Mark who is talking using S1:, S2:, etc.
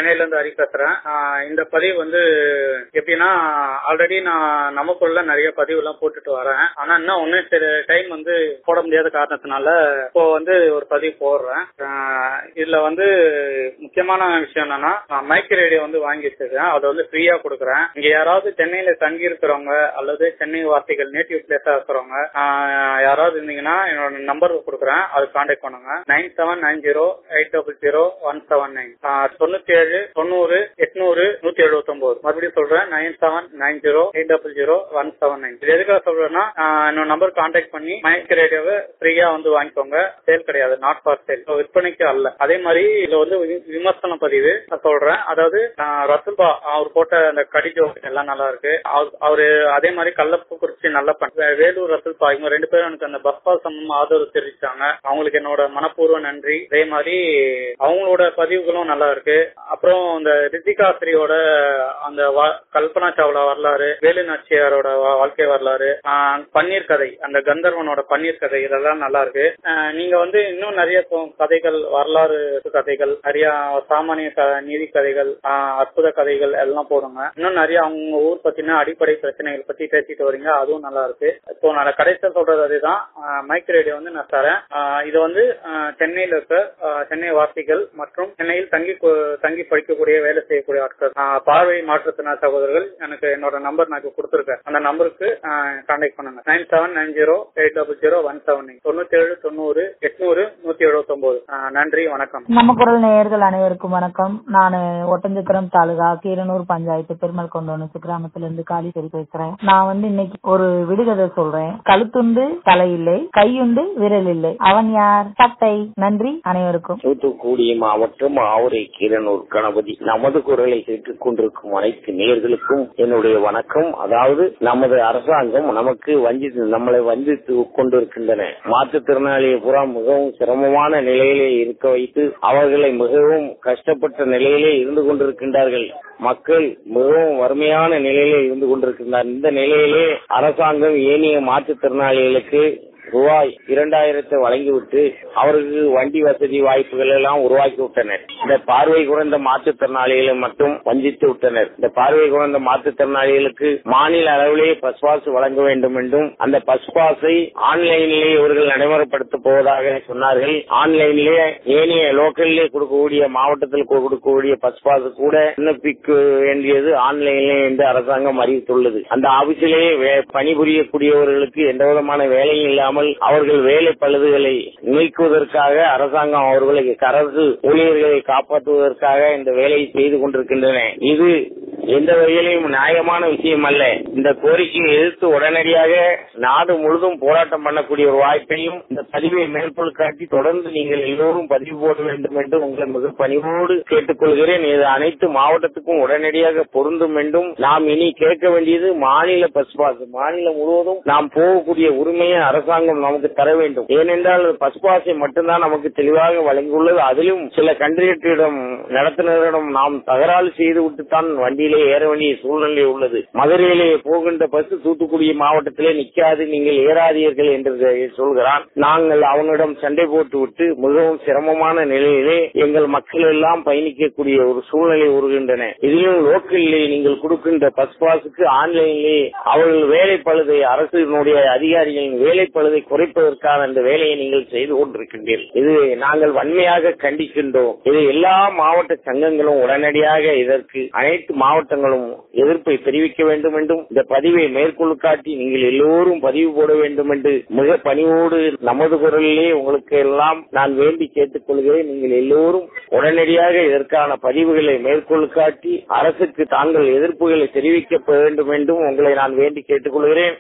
S1: சென்னையில இருந்து ஹரி பேசுறேன் ஆஹ் இந்த பதிவு வந்து எப்படின்னா ஆல்ரெடி நான் நமக்குள்ள நிறைய பதிவு எல்லாம் போட்டுட்டு வரேன் ஆனா இன்னும் ஒண்ணு சில டைம் வந்து போட முடியாத காரணத்தினால இப்போ வந்து ஒரு பதிவு போடுறேன் ஆஹ் இதுல வந்து முக்கியமான விஷயம் என்னன்னா நான் மைக் ரேடியோ வந்து வாங்கி வச்சிருக்கேன் அதை வந்து ஃப்ரீயா கொடுக்குறேன் இங்க யாராவது சென்னையில தங்கி இருக்கிறவங்க அல்லது சென்னை வார்த்தைகள் நேட்டிவ் பிளேஸா இருக்கிறவங்க ஆஹ் யாராவது இருந்தீங்கன்னா என்னோட நம்பர் கொடுக்குறேன் அது கான்டாக்ட் பண்ணுங்க nine seven nine zero eight double zero one seven nine தொண்ணூத்தி ஏழு தொண்ணூறு எட்நூறு நூத்தி எழுபத்தி ஒன்பது மறுபடியும் சொல்றேன் nine seven nine zero eight double zero one seven nine இது எதுக்காக சொல்றேன்னா ஆஹ் என்னோட நம்பர் கான்டாக்ட் பண்ணி மைக் ரேடியோவை ஃப்ரீயா வந்து வாங்கிக்கோங்க சேல் கிடையாது நாட் ஃபார் சேல் விற்பனைக்கு அல்ல அதே மாதிரி இதுல வந்து வி- விமர்சன பதிவு நான் சொல்றேன் அதாவது ஆஹ் ரசுல்பா அவர் போட்ட அந்த கடி ஜோக் எல்லாம் நல்லா இருக்கு அவர்- அவரு அதே மாதிரி கள்ளப்பு குறிச்சி நல்லா பண்ண வேலூர் ரசுல்பா இவங்க ரெண்டு பேரும் எனக்கு அந்த பஸ் பாஸ் சம்பந்தமா ஆதரவு தெரிவிச்சாங்க அவங்களுக்கு என்னோட மனப்பூர்வ நன்றி அதே மாதிரி அவங்களோட பதிவுகளும் நல்லா இருக்கு அப்புறம் இந்த ரித்திகாஸ்ரீயோட அந்த வா- கல்பனா சாவ்லா வரலாறு வேலு நாச்சியாரோட வா- வாழ்க்கை வரலாறு ஆஹ் பன்னீர் கதை அந்த கந்தர்வனோட பன்னீர் கதை இதெல்லாம் நல்லா இருக்கு ஆஹ் நீங்க வந்து இன்னும் நிறைய சொ- கதைகள் வரலாறு கதைகள் நிறைய சாமானிய க- நீதி கதைகள் ஆஹ் அற்புத கதைகள் எல்லாம் போடுங்க இன்னும் நிறைய அவங்க ஊர் பத்தின அடிப்படை பிரச்சனைகள் பத்தி பேசிட்டு வரீங்க அதுவும் நல்லா இருக்கு இப்போ நான் கடைசியா சொல்றது அதுதான் ஆஹ் மைக் ரேடியோ வந்து நான் தரேன் ஆஹ் இது வந்து ஆஹ் சென்னையில இருக்க ஆஹ் சென்னை வாசிகள் மற்றும் சென்னையில் தங்கி கு- தங்கி படிக்கக்கூடிய வேலை செய்யக்கூடிய ஆட்கள் ஆஹ் பார்வை மாற்றுத்திறனாளி சகோதரர்கள் எனக்கு என்னோட நம்பர் நான் இப்ப கொடுத்துருக்கேன் அந்த நம்பருக்கு கான்டாக்ட் பண்ணுங்க nine seven nine zero eight double zero one seven nine தொண்ணூத்தி ஏழு தொண்ணூறு எட்நூறு நூத்தி எழுபத்தி ஒன்பது நன்றி வணக்கம்
S2: நம்ம குரல் நேயர்கள் அனைவருக்கும் வணக்கம் நான் ஒட்டஞ்சத்திரம் தாலுகா கீரனூர் பஞ்சாயத்து பெருமல் கொண்டோனு கிராமத்துல இருந்து காளிசேரி பேசுறேன் நான் வந்து இன்னைக்கு ஒரு விடுகதை சொல்றேன் கழுத்துண்டு தலையில்லை கையுண்டு விரல் இல்லை அவன் யார் சட்டை நன்றி அனைவருக்கும்
S3: தூத்துக்குடி மாவட்டம் ஆவுரை கீரனூர் கணபதி நமது குரலை கேட்டுக் கொண்டிருக்கும் அனைத்து நேயர்களுக்கும் என்னுடைய வணக்கம் அதாவது நமது அரசாங்கம் நமக்கு வஞ்சித்து நம்மளை வஞ்சித்து கொண்டிருக்கின்றன மாற்றுத்திறனாளியை பூரா மிகவும் சிரமமான நிலையிலே இருக்க வைத்து அவர்களை மிகவும் கஷ்டப்பட்ட நிலையிலே இருந்து கொண்டிருக்கின்றார்கள் மக்கள் மிகவும் வறுமையான நிலையிலே இருந்து கொண்டிருக்கின்றனர் இந்த நிலையிலே அரசாங்கம் ஏனைய மாற்றுத்திறனாளிகளுக்கு ரூபாய் இரண்டாயிரத்தை வழங்கிவிட்டு அவருக்கு வண்டி வசதி வாய்ப்புகள் எல்லாம் உருவாக்கி விட்டனர் இந்த பார்வை குறைந்த மாற்றுத்திறனாளிகளை மட்டும் வஞ்சித்து விட்டனர் இந்த பார்வை குறைந்த மாற்றுத்திறனாளிகளுக்கு மாநில அளவிலே பஸ் பாஸ் வழங்க வேண்டும் என்றும் அந்த பஸ் பாஸை ஆன்லைனிலே இவர்கள் நடைமுறைப்படுத்த போவதாக சொன்னார்கள் ஆன்லைனிலே ஏனைய லோக்கல்லே கொடுக்கக்கூடிய மாவட்டத்தில் கொடுக்கக்கூடிய பஸ் பாஸ் கூட விண்ணப்பிக்க வேண்டியது ஆன்லைனிலே என்று அரசாங்கம் அறிவித்துள்ளது அந்த ஆபீஸிலே வே- பணிபுரியக்கூடியவர்களுக்கு எந்த விதமான வேலையும் இல்லாமல் அவர்கள் வேலை பழுதுகளை நீக்குவதற்காக அரசாங்கம் அவர்களை கரசு ஊழியர்களை காப்பாற்றுவதற்காக இந்த வேலையை செய்து கொண்டிருக்கின்றன இது எந்த வகையிலும் நியாயமான விஷயம் அல்ல இந்த கோரிக்கையை எதிர்த்து உடனடியாக நாடு முழுதும் போராட்டம் பண்ணக்கூடிய ஒரு வாய்ப்பையும் இந்த பதிவை மேற்கோள் காட்டி தொடர்ந்து நீங்கள் எல்லோரும் பதிவு போட வேண்டும் என்று உங்களை மிக பணிவோடு கேட்டுக்கொள்கிறேன் இது அனைத்து மாவட்டத்துக்கும் உடனடியாக பொருந்தும் என்றும் நாம் இனி கேட்க வேண்டியது மாநில பஸ் பாஸ் மாநிலம் முழுவதும் நாம் போகக்கூடிய உரிமையை அரசாங்கம் நமக்கு தர வேண்டும் ஏனென்றால் பஸ் பாஸை மட்டும்தான் நமக்கு தெளிவாக வழங்கியுள்ளது அதிலும் சில கண்டிடத்திடம் நடத்துனரிடம் நாம் தகராறு செய்து விட்டுத்தான் வண்டியிலே ஏற வேண்டிய சூழ்நிலை உள்ளது மதுரையிலே போகின்ற பஸ் தூத்துக்குடி மாவட்டத்திலே நிக்காது நீங்கள் ஏறாதீர்கள் என்று சொல்கிறான் நாங்கள் அவனிடம் சண்டை போட்டு விட்டு மிகவும் சிரமமான நிலையிலே எங்கள் மக்கள் எல்லாம் பயணிக்கக்கூடிய ஒரு சூழ்நிலை உருகின்றன இதிலும் லோக்கலிலே நீங்கள் கொடுக்கின்ற பஸ் பாஸுக்கு ஆன்லைனிலே அவர்கள் வேலை பழுதை அரசினுடைய அதிகாரிகளின் வேலை பழுதை குறைப்பதற்கான அந்த வேலையை நீங்கள் செய்து கொண்டிருக்கின்றீர்கள் இது நாங்கள் வன்மையாக கண்டிக்கின்றோம் இது எல்லா மாவட்ட சங்கங்களும் உடனடியாக இதற்கு அனைத்து மாவட்டங்களும் எதிர்ப்பை தெரிவிக்க வேண்டும் என்றும் இந்த பதிவை மேற்கொள் காட்டி நீங்கள் எல்லோரும் பதிவு போட வேண்டும் என்று மிக பணிவோடு நமது குரலிலே உங்களுக்கு எல்லாம் நான் வேண்டி கேட்டுக்கொள்கிறேன் நீங்கள் எல்லோரும் உடனடியாக இதற்கான பதிவுகளை மேற்கொள் காட்டி அரசுக்கு தாங்கள் எதிர்ப்புகளை தெரிவிக்க வேண்டும் என்றும் உங்களை நான் வேண்டி கேட்டுக்கொள்கிறேன்